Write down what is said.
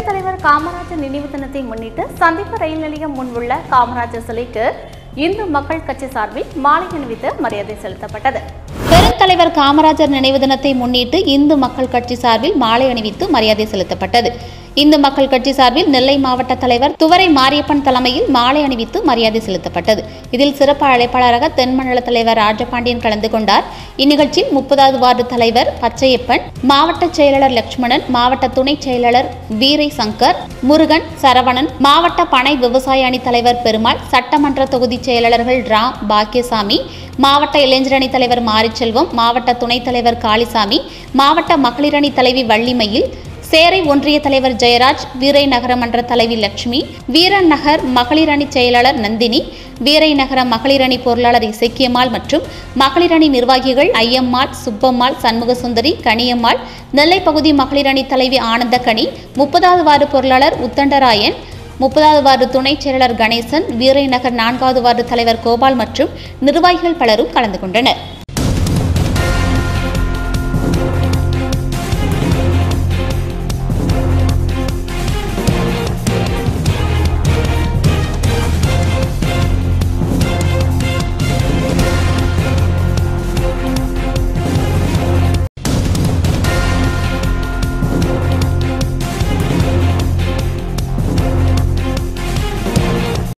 பெருந்தலைவர் காமராஜர் நினைவு தினத்தை முன்னிட்டு சந்திப்பு ரயில் நிலையம் முன் உள்ள காமராஜர் சிலைக்கு இந்து மக்கள் கட்சி சார்பில் மாலை அணிவித்து மரியாதை செலுத்தப்பட்டது பெருந்தலைவர் காமராஜர் நினைவு தினத்தை முன்னிட்டு இந்து மக்கள் கட்சி சார்பில் மாலை அணிவித்து மரியாதை செலுத்தப்பட்டது இந்து மக்கள் கட்சி சார்பில் நெல்லை மாவட்ட தலைவர் துவரை மாரியப்பன் தலைமையில் மாலை அணிவித்து மரியாதை செலுத்தப்பட்டது இதில் சிறப்பு அழைப்பாளராக தென்மண்டல தலைவர் ராஜபாண்டியன் கலந்து கொண்டார் இந்நிகழ்ச்சியில் முப்பதாவது வார்டு தலைவர் பச்சையப்பன் மாவட்ட செயலாளர் லட்சுமணன் மாவட்ட துணை செயலாளர் வீரை சங்கர் முருகன் சரவணன் மாவட்ட பனை விவசாய அணி தலைவர் பெருமாள் சட்டமன்ற தொகுதி செயலாளர்கள் ராம் பாக்கியசாமி மாவட்ட இளைஞரணி தலைவர் மாரிச்செல்வம் மாவட்ட துணைத் தலைவர் காளிசாமி மாவட்ட மகளிரணி தலைவி வள்ளிமயில் சேரை ஒன்றிய தலைவர் ஜெயராஜ் வீரை நகர மன்ற தலைவி லட்சுமி வீரன் நகர் மகளிரணி செயலாளர் நந்தினி வீரை நகர மகளிரணி பொருளாளர் இசக்கியம்மாள் மற்றும் மகளிரணி நிர்வாகிகள் ஐயம்மாள் சுப்பம்மாள் சண்முகசுந்தரி கனியம்மாள் நெல்லை பகுதி மகளிரணி தலைவி ஆனந்தகனி முப்பதாவது வார்டு பொருளாளர் உத்தண்டராயன் முப்பதாவது வார்டு துணைச் செயலாளர் கணேசன் வீரை நகர் நான்காவது வார்டு தலைவர் கோபால் மற்றும் நிர்வாகிகள் பலரும் கலந்து கொண்டனர்